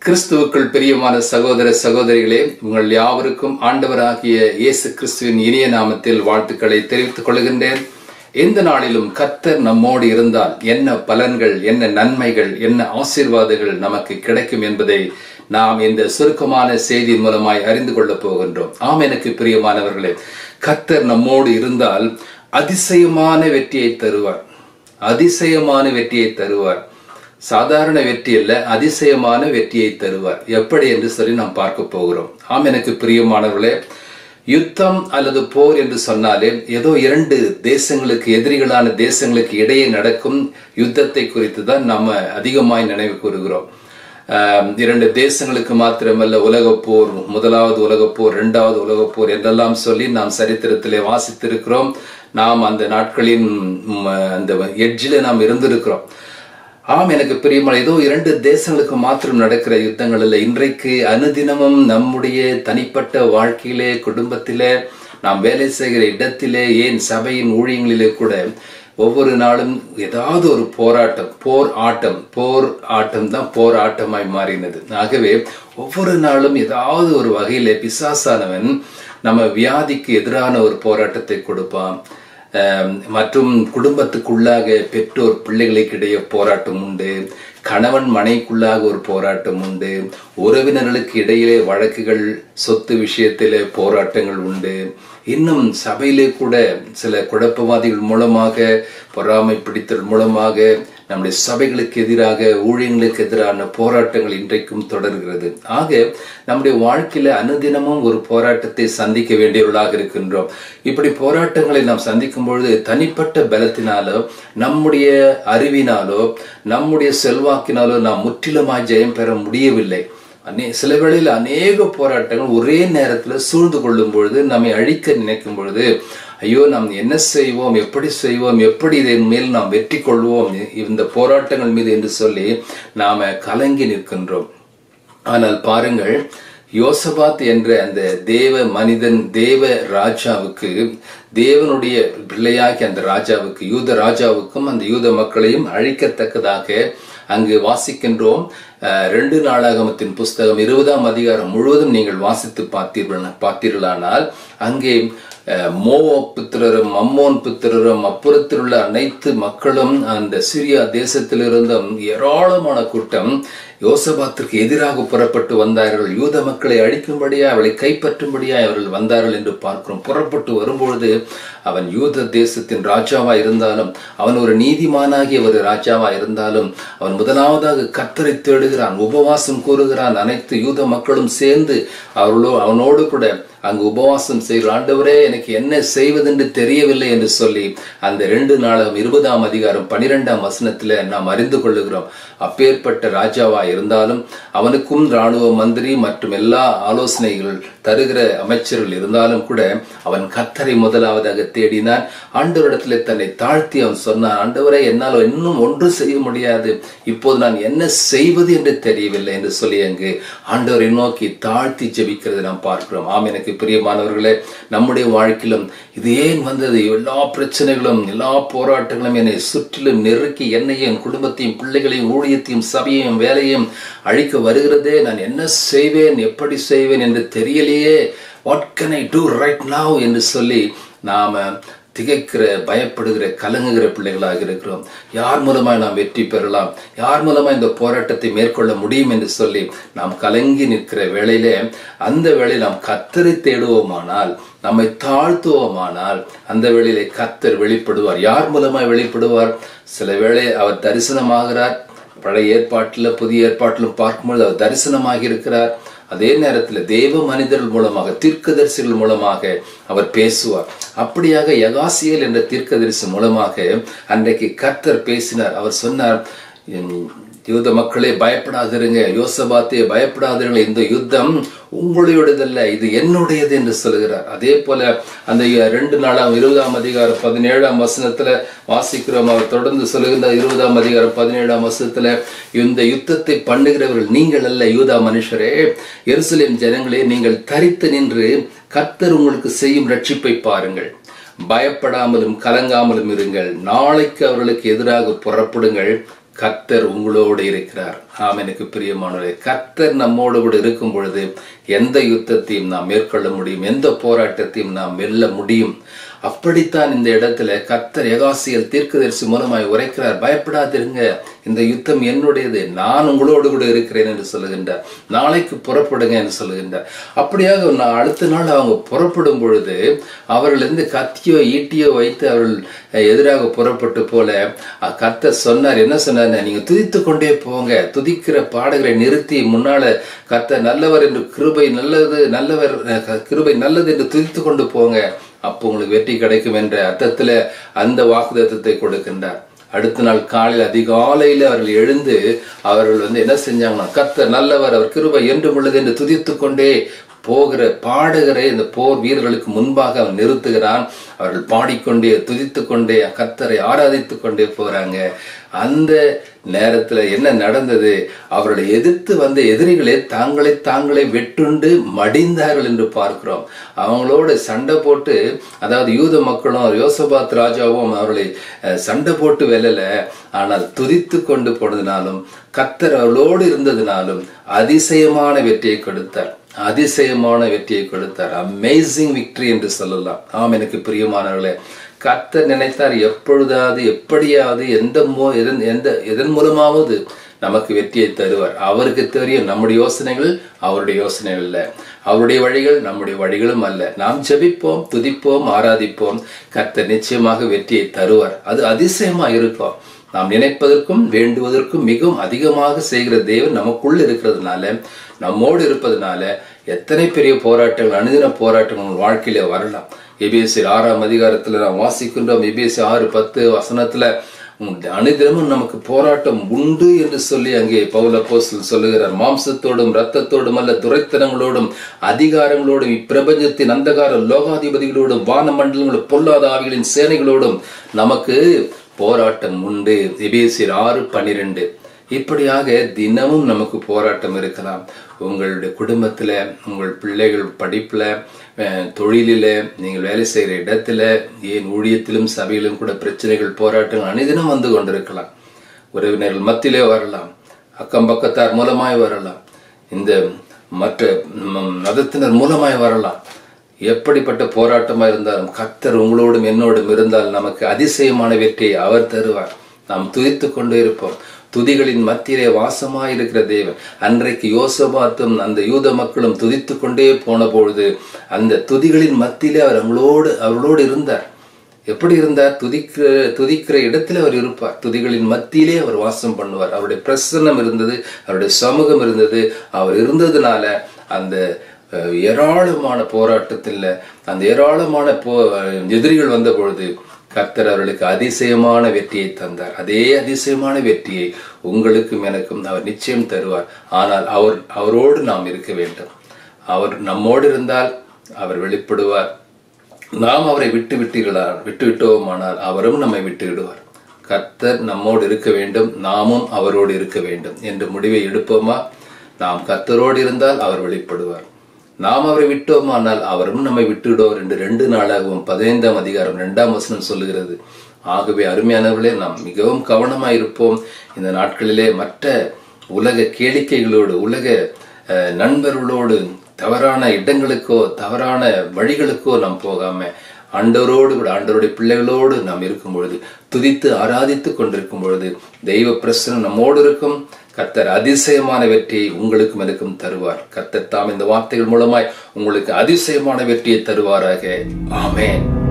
கிறிஸ்துவுக்குள் பிரியமான சகோதர சகோதரிகளே உங்கள் யாவருக்கும் ஆண்டவராகிய இயேசு கிறிஸ்துவின் இனிய நாமத்தில் வாழ்த்துக்களை தெரிவித்துக் கொள்கின்றேன் எந்த நாளிலும் கர்த்தர் நம்மோடு இருந்தால் என்ன பலன்கள் என்ன நன்மைகள் என்ன ஆசீர்வாதங்கள் நமக்கு கிடைக்கும் என்பதை நாம் இந்த சுருக்கமான செய்தியின் மூலமாய் அறிந்து கொள்ளப் போகின்றோம் ஆம் எனக்கு பிரியமானவர்களே கர்த்தர் நம்மோடு இருந்தால் அதிசயமான வெற்றியை தருவார் அதிசயமான வெற்றியை தருவார் சாதாரண வெற்றி அல்ல அதிசயமான வெற்றியை தருவார் எப்படி என்று சொல்லி நாம் பார்க்க போகிறோம் ஆம் எனக்கு பிரியமானவர்களே யுத்தம் அல்லது போர் என்று சொன்னாலே ஏதோ இரண்டு தேசங்களுக்கு எதிரிகளான தேசங்களுக்கு இடையே நடக்கும் யுத்தத்தை குறித்து தான் நம்ம அதிகமாய் நினைவு கூறுகிறோம் ஆஹ் இரண்டு தேசங்களுக்கு மாத்திரமல்ல உலகப் போர் முதலாவது உலகப் போர் இரண்டாவது உலகப் போர் என்றெல்லாம் சொல்லி நாம் சரித்திரத்திலே வாசித்திருக்கிறோம் நாம் அந்த நாட்களின் ம், அந்த எட்ஜில் நாம் இருந்திருக்கிறோம் ஆம் எனக்கு பிரியமான ஏதோ இரண்டு தேசங்களுக்கு மாத்திரம் நடக்கிற யுத்தங்கள் இல்லை இன்றைக்கு அனுதினமும் நம்முடைய தனிப்பட்ட வாழ்க்கையிலே குடும்பத்திலே நாம் வேலை செய்கிற இடத்திலே ஏன் சபையின் ஊழியங்களிலே கூட ஒவ்வொரு நாளும் ஏதாவது ஒரு போராட்டம் போர் ஆட்டம் போர் ஆட்டம் தான் போர் ஆட்டமாய் மாறினது ஆகவே ஒவ்வொரு நாளும் ஏதாவது ஒரு வகையிலே பிசாசானவன் நம்ம வியாதிக்கு எதிரான ஒரு போராட்டத்தை கொடுப்பான் ஆம், மற்றும் குடும்பத்துக்குள்ளாக பெற்றோர் பிள்ளைகளுக்கிடையே போராட்டம் உண்டு கணவன் மனைக்குள்ளாக ஒரு போராட்டம் உண்டு உறவினர்களுக்கு இடையிலே வழக்குகள் சொத்து விஷயத்திலே போராட்டங்கள் உண்டு இன்னும் சபையிலே கூட சில குழப்பவாதிகள் மூலமாக பொறாமை பிடித்தல் மூலமாக நம்முடைய சபைகளுக்கு எதிராக ஊழியங்களுக்கு எதிரான போராட்டங்கள் இன்றைக்கும் தொடர்கிறது ஆக நம்முடைய வாழ்க்கையில அனுதினமும் ஒரு போராட்டத்தை சந்திக்க வேண்டியவர்களாக இருக்கின்றோம் இப்படி போராட்டங்களை நாம் சந்திக்கும் பொழுது தனிப்பட்ட பலத்தினாலோ நம்முடைய அறிவினாலோ நம்முடைய செல்வாக்கினாலோ நாம் முற்றிலுமாய் ஜெயம் பெற முடியவில்லை அநே சில வேளையில் அநேக போராட்டங்கள் ஒரே நேரத்தில் சூழ்ந்து கொள்ளும் பொழுது நம்மை அழிக்க நினைக்கும் பொழுது ஐயோ நாம் என்ன செய்வோம் எப்படி செய்வோம் எப்படி இதன் மேல் நாம் வெற்றி கொள்வோம் இந்த போராட்டங்கள் மீது என்று சொல்லி நாம கலங்கி நிற்கின்றோம் ஆனால் பாருங்கள் யோசபாத் என்ற அந்த தேவ மனிதன் தேவ ராஜாவுக்கு தேவனுடைய பிள்ளையாகி அந்த ராஜாவுக்கு யூத ராஜாவுக்கும் அந்த யூத மக்களையும் அழிக்கத்தக்கதாக அங்கு வாசிக்கின்றோம் அஹ், ரெண்டு நாளாகமத்தின் புஸ்தகம் இருபதாம் அதிகாரம் முழுவதும் நீங்கள் வாசித்து பார்த்தீர்கள் பார்த்தீர்களானால் அங்கே அஹ், மோவோ புத்திரரும் அம்மோன் புத்திரரும் அப்புறத்தில் உள்ள அனைத்து மக்களும் அந்த சிரியா தேசத்திலிருந்தும் ஏராளமான கூட்டம் யோசபாத்திற்கு எதிராக புறப்பட்டு வந்தார்கள் யூத மக்களை அழிக்கும்படியா அவளை கைப்பற்றும்படியா அவர்கள் வந்தார்கள் என்று பார்க்கிறோம் புறப்பட்டு வரும்பொழுது அவன் யூத தேசத்தின் ராஜாவா இருந்தாலும் அவன் ஒரு நீதிமானாகிய ஒரு ராஜாவா இருந்தாலும் அவன் முதலாவதாக கத்தரை தேடுகிறான் உபவாசம் கூறுகிறான் அனைத்து யூத மக்களும் சேர்ந்து அவர்களோ அவனோடு கூட அங்கு உபவாசம் செய்கிற ஆண்டவரே எனக்கு என்ன செய்வதென்று தெரியவில்லை என்று சொல்லி அந்த ரெண்டு நாளும் இருபதாம் அதிகாரம் பனிரெண்டாம் வசனத்துல நாம் அறிந்து கொள்ளுகிறோம் அப்பேற்பட்ட ராஜாவா இருந்தாலும் அவனுக்கும் ராணுவ மந்திரி மற்றும் எல்லா ஆலோசனைகள் தருகிற அமைச்சர்கள் இருந்தாலும் கூட அவன் கத்தரை முதலாவதாக தேடினான் ஆண்டவரிடத்துல தன்னை தாழ்த்தி அவன் சொன்னான் ஆண்டவரே என்னால் இன்னும் ஒன்று செய்ய முடியாது இப்போது நான் என்ன செய்வது என்று தெரியவில்லை என்று சொல்லி அங்கு ஆண்டவரை நோக்கி தாழ்த்தி ஜெபிக்கிறதை நாம் பார்க்கிறோம் ஆம் எனக்கு பிரியமானவர்களே நம்முடைய வாழ்க்கையிலும் இது ஏன் வந்தது எல்லா பிரச்சனைகளும் எல்லா போராட்டங்களும் என்னை சுற்றிலும் நெருக்கி என்னையும் என் குடும்பத்தையும் பிள்ளைகளையும் ஊழியத்தையும் சபையையும் வேலையும் அழிக்க வருகிறதே நான் என்ன செய்வேன் எப்படி செய்வேன் என்று தெரியலையே what can I do right now என்று சொல்லி நாம திகைக்கிற பயப்படுகிற கலங்குகிற பிள்ளைகளாக இருக்கிறோம் யார் மூலமாய் நாம் வெற்றி பெறலாம் யார் மூலமாய் இந்த போராட்டத்தை மேற்கொள்ள முடியும் என்று சொல்லி நாம் கலங்கி நிற்கிற வேளையிலே அந்த வேளையில் நாம் கத்தரை தேடுவோமானால் நம்மை தாழ்த்துவோமானால் அந்த வேளையிலே கத்தர் வெளிப்படுவார் யார் மூலமாய் வெளிப்படுவார் சில வேளை அவர் தரிசனமாகிறார் பழைய ஏற்பாட்டில் புதிய ஏற்பாட்டிலும் பார்க்கும்பொழுது அவர் தரிசனமாகி இருக்கிறார் அதே நேரத்தில் தேவ மனிதர்கள் மூலமாக தீர்க்கதரிசிகள் மூலமாக அவர் பேசுவார் அப்படியாக யகாசியல் என்ற தீர்க்கதரிசி மூலமாக அன்றைக்கு கர்த்தர் பேசினார் அவர் சொன்னார் "என் யூத மக்களே பயப்படாதிருங்க யோசபாத்தே பயப்படாதிருங்க இந்த யுத்தம் உங்களுடையதல்ல இது என்னுடையது என்று சொல்கிறார் அதே போல அந்த ரெண்டு நாளாம் இருபதாம் அதிகாரம் பதினேழாம் வசனத்துல வாசிக்கிறோம் அவர் தொடர்ந்து சொல்லுகின்ற இருபதாம் அதிகாரம் பதினேழாம் வசனத்துல இந்த யுத்தத்தை பண்ணுகிறவர்கள் நீங்கள் அல்ல யூதா மனுஷரே எருசலேம் ஜனங்களே நீங்கள் தரித்து நின்று கர்த்தர் உங்களுக்கு செய்யும் ரட்சிப்பை பாருங்கள் பயப்படாமலும் கலங்காமலும் இருங்கள் நாளைக்கு அவர்களுக்கு எதிராக புறப்படுங்கள் கர்த்தர் உங்களோடு இருக்கிறார் ஆம் எனக்கு பிரியமானவரே கர்த்தர் நம்மோடு கூட இருக்கும் பொழுது எந்த யுத்தத்தையும் நாம் மேற்கொள்ள முடியும் எந்த போராட்டத்தையும் நாம் வெல்ல முடியும் அப்படித்தான் இந்த இடத்துல கர்த்தர் ஏகாசியல் தீர்க்கதரிசி மூலமாய் உரைக்கிறார் பயப்படாதிருங்க இந்த யுத்தம் என்னுடையது நான் உங்களோடு கூட இருக்கிறேன் என்று சொல்லுகின்றார் நாளைக்கு புறப்படுங்க என்று சொல்லுகின்றார் அப்படியாக நான் அடுத்த நாள் அவங்க புறப்படும் பொழுது அவர்கள் இருந்து கத்தியோ ஈட்டியோ வைத்து அவர்கள் எதிராக புறப்பட்டு போல அஹ், கர்த்தர் சொன்னார் என்ன சொன்னார் நீங்க துதித்து கொண்டே போங்க துதிக்கிற பாடல்களை நிறுத்தி முன்னால கர்த்தர் நல்லவர் என்று கிருபை நல்லது நல்லவர் அஹ், கிருபை நல்லது என்று துதித்து கொண்டு போங்க அப்போ உங்களுக்கு வெற்றி கிடைக்கும் என்ற அர்த்தத்துல அந்த வாக்குதத்தத்தை கொடுக்கின்றார் அடுத்த நாள் காலையில் அதிகாலையில் அவர்கள் எழுந்து அவர்கள் வந்து என்ன செஞ்சாங்கன்னா கர்த்தர் நல்லவர் அவர் கிருபை என்றும் உள்ளது என்று துதித்துக் கொண்டே போகிற பாடுகிற இந்த போர் வீரர்களுக்கு முன்பாக அவன் நிறுத்துகிறான் அவர்கள் பாடிக்கொண்டே துதித்துக் கொண்டே கர்த்தரை ஆராதித்துக் கொண்டே போறாங்க அந்த நேரத்துல என்ன நடந்தது அவர்களை எதிர்த்து வந்த எதிரிகளே தாங்களை தாங்களே வெட்டுண்டு மடிந்தார்கள் என்று பார்க்கிறோம் அவங்களோட சண்டை போட்டு அதாவது யூத மக்களும் யோசபாத் ராஜாவும் அவர்களை அஹ், சண்டை போட்டு வெல்லல ஆனால் துதித்து கொண்டு போனதினாலும் கர்த்தர் அவர்களோடு இருந்ததினாலும் அதிசயமான வெற்றியை கொடுத்தார் அதிசயமான வெற்றியை கொடுத்தார் அமேசிங் விக்டரி என்று சொல்லலாம் ஆம் எனக்கு பிரியமானவர்களே கர்த்தர் நினைத்தார் எப்பொழுதாவது எப்படியாவது எந்த மூ எதன் எந்த எதன் மூலமாவது நமக்கு வெற்றியை தருவார் அவருக்கு தெரியும் நம்முடைய யோசனைகள் அவருடைய யோசனைகள் அல்ல அவருடைய வழிகள் நம்முடைய வழிகளும் அல்ல நாம் ஜெபிப்போம் துதிப்போம் ஆராதிப்போம் கர்த்தர் நிச்சயமாக வெற்றியை தருவார் அது அதிசயமா இருக்கும் நாம் நினைப்பதற்கும் வேண்டுவதற்கும் மிகவும் அதிகமாக செய்கிற தேவன் நமக்குள் இருக்கிறதுனால நம்மோடு இருப்பதனால எத்தனை பெரிய போராட்டங்கள் அனுதின போராட்டங்கள் உங்கள் வாழ்க்கையில வரலாம் எபிஎஸ்சி ஆறாம் அதிகாரத்துல நாம் வாசிக்கின்றோம் எபிஎஸ்சி ஆறு பத்து வசனத்துல உம் அனுதினமும் நமக்கு போராட்டம் உண்டு என்று சொல்லி அங்கே பவுல போஸ்டல் சொல்லுகிறார் மாம்சத்தோடும் ரத்தத்தோடும் அல்ல துரைத்தனங்களோடும் அதிகாரங்களோடும் இப்பிரபஞ்சத்தின் அந்தகார லோகாதிபதிகளோடும் வான மண்டலங்களோடும் பொல்லாத ஆவிகளின் சேனைகளோடும் நமக்கு போராட்டம் உண்டு எபேசியர் ஆறு பன்னிரெண்டு இப்படியாக தினமும் நமக்கு போராட்டம் இருக்கலாம் உங்களுடைய குடும்பத்துல உங்கள் பிள்ளைகள் படிப்புல அஹ், தொழிலில நீங்கள் வேலை செய்கிற இடத்துல ஏன் ஊழியத்திலும் சபையிலும் கூட பிரச்சனைகள் போராட்டங்கள் அனைதினம் வந்து கொண்டிருக்கலாம் உறவினர்கள் மத்தியிலே வரலாம் அக்கம் பக்கத்தார் மூலமாய் வரலாம் இந்த மற்ற ம், மதத்தினர் மூலமாய் வரலாம் எப்படிப்பட்ட போராட்டமா இருந்தாலும் கர்த்தர் உங்களோடும் என்னோடும் இருந்தால் நமக்கு அதிசயமான வெற்றியை அவர் தருவார் நாம் துதித்து கொண்டு இருப்போம் துதிகளின் மத்தியிலே வாசமாய் இருக்கிற தேவன் அன்றைக்கு யோசபாத்தும் அந்த யூத மக்களும் துதித்து கொண்டே போன பொழுது அந்த துதிகளின் மத்தியிலே அவர் அவங்களோடு அவர்களோடு இருந்தார் எப்படி இருந்தார் துதிக்கிற துதிக்கிற இடத்துல அவர் இருப்பார் துதிகளின் மத்தியிலே அவர் வாசம் பண்ணுவார் அவருடைய பிரசன்னம் இருந்தது அவருடைய சமூகம் இருந்தது அவர் இருந்ததுனால அந்த அஹ், ஏராளமான போராட்டத்தில் அந்த ஏராளமான போ எதிரிகள் வந்த பொழுது கர்த்தர் அவர்களுக்கு அதிசயமான வெற்றியை தந்தார் அதே அதிசயமான வெற்றியை உங்களுக்கும் எனக்கும் அவர் நிச்சயம் தருவார் ஆனால் அவர் அவரோடு நாம் இருக்க வேண்டும் அவர் நம்மோடு இருந்தால் அவர் வெளிப்படுவார் நாம் அவரை விட்டு விட்டீர்களா விட்டு விட்டோமானால் அவரும் நம்மை விட்டு விடுவார் கர்த்தர் நம்மோடு இருக்க வேண்டும் நாமும் அவரோடு இருக்க வேண்டும் என்று முடிவை எடுப்போமா நாம் கர்த்தரோடு இருந்தால் அவர் வெளிப்படுவார் நாம் அவரை விட்டோமானால் அவரும் நம்மை விட்டு விடுவார் என்று ரெண்டு நாளாகவும் பதினைந்தாம் அதிகாரம் இரண்டாம் வசனம் சொல்லுகிறது ஆகவே அருமையானவர்களே நாம் மிகவும் கவனமாயிருப்போம் இந்த நாட்களிலே மற்ற உலக கேளிக்கைகளோடு உலக அஹ், நண்பர்களோடு தவறான இடங்களுக்கோ தவறான வழிகளுக்கோ நாம் போகாம ஆண்டவரோடு கூட ஆண்டவருடைய பிள்ளைகளோடு நாம் இருக்கும் பொழுது துதித்து ஆராதித்து கொண்டிருக்கும் பொழுது தெய்வ பிரசனம் நம்மோடு இருக்கும் கர்த்தர் அதிசயமான வெற்றியை உங்களுக்கும் எனக்கும் தருவார் கர்த்தர் தாம் இந்த வார்த்தைகள் மூலமாய் உங்களுக்கு அதிசயமான வெற்றியை தருவாராக ஆமென்